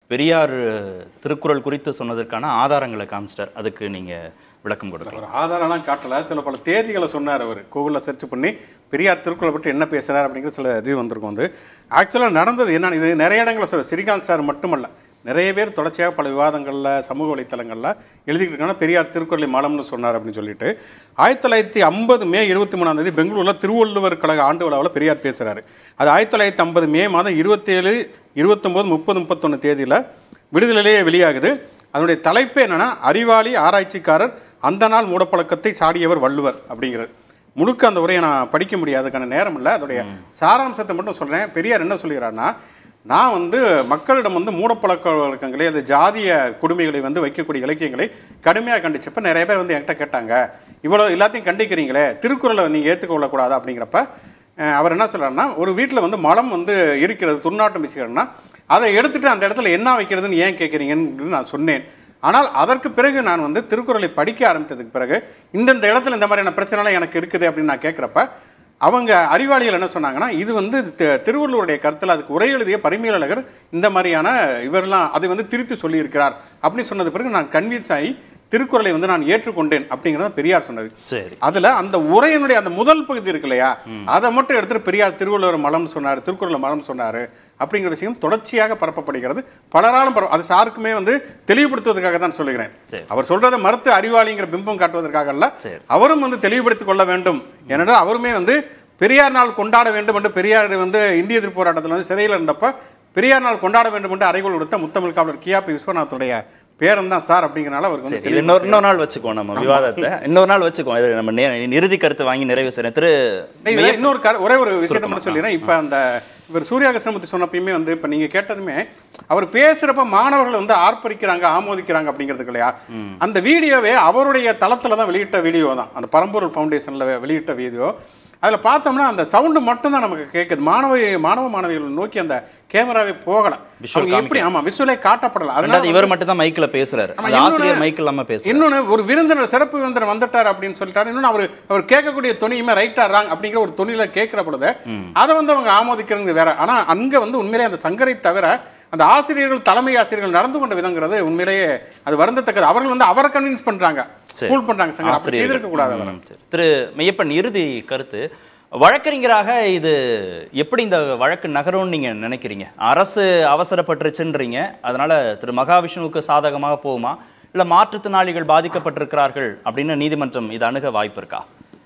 பெரியார் திருக்குறள் குறித்து சொன்னதற்கான ஆதாரங்களை காமிச்சிட்டார் அதுக்கு நீங்க விளக்கம் கொடுக்கலாம் ஒரு ஆதாரம்லாம் காட்டல சில பல தேதிகளை சொன்னார் அவர் கூகுளில் சர்ச் பண்ணி பெரியார் திருக்குறளை பற்றி என்ன பேசுனார் அப்படிங்கிற சில இது வந்திருக்கும் வந்து ஆக்சுவலாக நடந்தது என்னன்னு இது நிறைய இடங்களில் சொல்ல ஸ்ரீகாந்த் சார் மட்டுமல்ல நிறைய பேர் தொடர்ச்சியாக பல விவாதங்களில் சமூக வலைத்தளங்களில் எழுதிக்கிட்டு இருக்காங்க பெரியார் திருக்குறளை மலம்னு சொன்னார் அப்படின்னு சொல்லிட்டு ஆயிரத்தி தொள்ளாயிரத்தி ஐம்பது மே இருபத்தி மூணாம் தேதி பெங்களூரில் திருவள்ளுவர் கழக ஆண்டு விழாவில் பெரியார் பேசுகிறாரு அது ஆயிரத்தி தொள்ளாயிரத்தி ஐம்பது மே மாதம் இருபத்தேழு இருபத்தொம்போது முப்பது முப்பத்தொன்று தேதியில் விடுதலையிலேயே வெளியாகுது அதனுடைய தலைப்பு என்னன்னா அறிவாளி ஆராய்ச்சிக்காரர் அந்த நாள் மூடப்பழக்கத்தை சாடியவர் வள்ளுவர் அப்படிங்கிறது முழுக்க அந்த உரையை நான் படிக்க முடியாதுக்கான நேரம் இல்லை அதோடைய சாராம்சத்தை மட்டும் சொல்கிறேன் பெரியார் என்ன சொல்லுகிறாருன்னா நான் வந்து மக்களிடம் வந்து மூடப்பழக்க வழக்கங்களை அந்த ஜாதிய கொடுமைகளை வந்து வைக்கக்கூடிய இலக்கியங்களை கடுமையாக கண்டிச்சப்ப நிறைய பேர் வந்து என்கிட்ட கேட்டாங்க இவ்வளோ எல்லாத்தையும் கண்டிக்கிறீங்களே திருக்குறளை நீங்கள் ஏற்றுக்கொள்ளக்கூடாது அப்படிங்கிறப்ப அஹ், அவர் என்ன சொல்றாருன்னா ஒரு வீட்டில் வந்து மலம் வந்து இருக்கிறது துர்நாற்றம் வீசுகிறேன்னா அதை எடுத்துட்டு அந்த இடத்துல என்ன வைக்கிறதுன்னு ஏன் கேட்குறீங்கன்னு நான் சொன்னேன் ஆனால் அதற்கு பிறகு நான் வந்து திருக்குறளை படிக்க ஆரம்பித்ததுக்கு பிறகு இந்தந்த இடத்துல இந்த மாதிரியான பிரச்சனைலாம் எனக்கு இருக்குது அப்படின்னு நான் கேட்குறப்ப அவங்க அறிவாளிகள் என்ன சொன்னாங்கன்னா இது வந்து தி- திருவள்ளுவருடைய கருத்தில் அதுக்கு உரை எழுதிய பரிமையாளர் இந்த மாதிரியான இவரெல்லாம் அதை வந்து திருத்தி சொல்லியிருக்கிறார் அப்படின்னு சொன்னது பிறகு நான் கன்வின்ஸ் ஆகி திருக்குறளை வந்து நான் ஏற்றுக்கொண்டேன் அப்படிங்கிறத பெரியார் சொன்னது சரி அதுல அந்த உரையினுடைய அந்த முதல் பகுதி இருக்கு இல்லையா அதை மட்டும் எடுத்துட்டு பெரியார் திருவள்ளுவர் மலம் சொன்னார் திருக்குறள் மலம் சொன்னாரு அப்படிங்கிற விஷயம் தொடர்ச்சியாக பரப்பப்படுகிறது பலராலும் பரவ அது சாருக்குமே வந்து தெளிவுபடுத்துவதற்காக தான் சொல்லுகிறேன் சரி. அவர் சொல்றதை மறுத்து அறிவாளிங்கிற பிம்பம் காட்டுவதற்காக அல்ல சரி. அவரும் வந்து தெளிவுபடுத்திக் கொள்ள வேண்டும் ஏனென்றால் அவருமே வந்து பெரியார் நாள் கொண்டாட வேண்டும் என்று பெரியார் வந்து இந்திய எதிர்ப்பு போராட்டத்தில் வந்து சிறையில் இருந்தப்ப பெரியார் நாள் கொண்டாட வேண்டும் என்று அறைகோள் கொடுத்த முத்தமிழ் காவலர் கியாபி விஸ்வநாத்துடைய பேரன் தான் சார் அப்படிங்கிறனால அவருக்கு வந்து சரி இது இன்னொரு இன்னொரு நாள் வச்சுக்குவோம் நம்ம விவாதத்தை இன்னொரு நாள் வச்சுக்குவோம் இது நம்ம நே- இறுதி கருத்து வாங்கி நிறைவு செய்யறேன் திரு இதுல இன்னொரு கரு- ஒரே ஒரு விஷயத்தை மட்டும் சொல்லிடுறேன் இப்போ அந்த இவர் சூர்யா கிருஷ்ணமூர்த்தி சொன்னப்பயுமே வந்து இப்போ நீங்க கேட்டதுமே அவர் பேசுறப்ப மாணவர்கள் வந்து ஆர்ப்பரிக்கிறாங்க ஆமோதிக்கிறாங்க அப்படிங்கிறதுக்கு இல்லையா அந்த வீடியோவே அவருடைய தளத்துல தான் வெளியிட்ட வீடியோ தான் அந்த பரம்பொருள் ஃபவுண்டேஷன்ல வெளியிட்ட வீடியோ அதுல பார்த்தோம்னா அந்த சவுண்டு மட்டும் தான் நமக்கு கேட்குது மாணவ மாணவ மாணவிகளை நோக்கி அந்த கேமராவே போகல Visual அவங்க எப்படி ஆமா விஷுவலே காட்டப்படல அதனால ரெண்டாவது இவர் மட்டும் தான் மைக்ல பேசுறாரு ஆமா, அந்த இன்னொன்னு- ஆசிரியர் மைக் இல்லாம பேசுறாரு இன்னொன்று ஒரு விருந்தினர் சிறப்பு விருந்தினர் வந்துட்டார் அப்படின்னு சொல்லிட்டாரு இன்னொன்று அவர் அவர் கேட்கக்கூடிய துணியுமே ரைட்டா ராங் அப்படிங்கிற ஒரு துணியில கேட்கிற பொழுது அதை வந்து அவங்க ஆமோதிக்கிறது வேற ஆனா அங்க வந்து உண்மையிலேயே அந்த சங்கரை தவிர அந்த ஆசிரியர்கள் தலைமை ஆசிரியர்கள் நடந்து கொண்ட விதங்கிறது உண்மையிலேயே அது வருந்தத்தக்கது அவர்கள் வந்து அவரை கன்வின்ஸ் பண்றாங்க சரி. ஸ்கூல் பண்றாங்க சங்கர் அப்படி ஆசிரியர்கள். செய்திருக்க கூடாது அவர் ம், சரி. திரு மெய்யப்பன் இறுதி கருத்து வழக்கறிஞராக இது எப்படி இந்த வழக்கு நகரும்னு நீங்க நினைக்கிறீங்க அரசு அவசரப்பட்டுருச்சுன்றீங்க அதனால திரு மகாவிஷ்ணுவுக்கு சாதகமாக போகுமா இல்ல மாற்றுத்திறனாளிகள் பாதிக்கப்பட்டிருக்கிறார்கள் அப்படின்னு நீதிமன்றம் இது அணுக வாய்ப்பு இருக்கா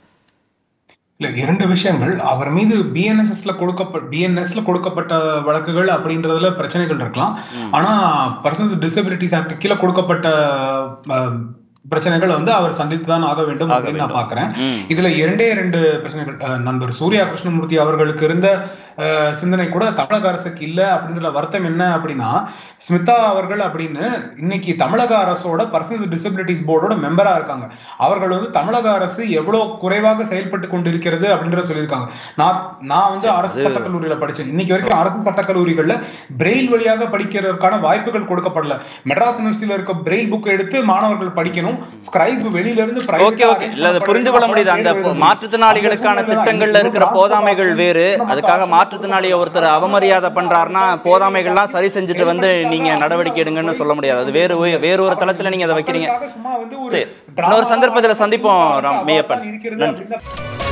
இல்ல இரண்டு விஷயங்கள் அவர் மீது பிஎன்எஸ்எஸ்ல கொடுக்கப்பட்ட பிஎன்எஸ்ல கொடுக்கப்பட்ட வழக்குகள் அப்படின்றதுல பிரச்சனைகள் இருக்கலாம் ஆனா பர்சனல் டிசபிலிட்டிஸ் ஆக்ட் கீழே கொடுக்கப்பட்ட அஹ், பிரச்சனைகள் வந்து அவர் சந்தித்து தான் ஆக வேண்டும் ஆக அப்படின்னு நான் வேண்டும். பாக்குறேன் ம். இதுல இரண்டே இரண்டு பிரச்சனைகள் அஹ், நண்பர் சூர்யா கிருஷ்ணமூர்த்தி அவர்களுக்கு இருந்த அஹ், சிந்தனை கூட தமிழக அரசுக்கு இல்ல அப்படின்ற வருத்தம் என்ன அப்படின்னா ஸ்மிதா அவர்கள் அப்படின்னு இன்னைக்கு தமிழக அரசோட பர்சனல் டிசபிலிட்டிஸ் போர்டோட மெம்பரா இருக்காங்க அவர்கள் வந்து தமிழக அரசு எவ்வளவு குறைவாக செயல்பட்டு கொண்டிருக்கிறது அப்படின்றத சொல்லியிருக்காங்க நான் நான் வந்து அரசு சட்டக்கல்லூரியில படிச்சேன் இன்னைக்கு வரைக்கும் அரசு சட்டக்கல்லூரிகள்ல பிரெயில் வழியாக படிக்கிறதுக்கான வாய்ப்புகள் கொடுக்கப்படல மெட்ராஸ் யூனிவர்சிட்டியில இருக்க பிரெயில் புக் எடுத்து மாணவர்கள் படிக்கணும் ஸ்கிரைப் வெளியில இருந்து private ஓகே ஓகே இல்ல அதை புரிந்து கொள்ள முடியுது அந்த பொ- மாற்றுத்திறனாளிகளுக்கான திட்டங்கள்ல இருக்கிற போதாமைகள் வேறு அதுக்காக மாற்றுத்திறனாளியை ஒருத்தர் அவமரியாதை பண்றாருன்னா போதாமைகள்லாம் சரி செஞ்சுட்டு வந்து நீங்க நடவடிக்கை எடுங்கன்னு சொல்ல முடியாது அது வேறு ஒ- வேறு ஒரு தளத்துல நீங்க அதை வைக்கிறீங்க சும்மா வந்து ஒரு சரி இன்னொரு சந்தர்ப்பத்துல சந்திப்போம் ராம் drama மெய்யப்பன் இருக்கிறது நன்றி அப்படின்னா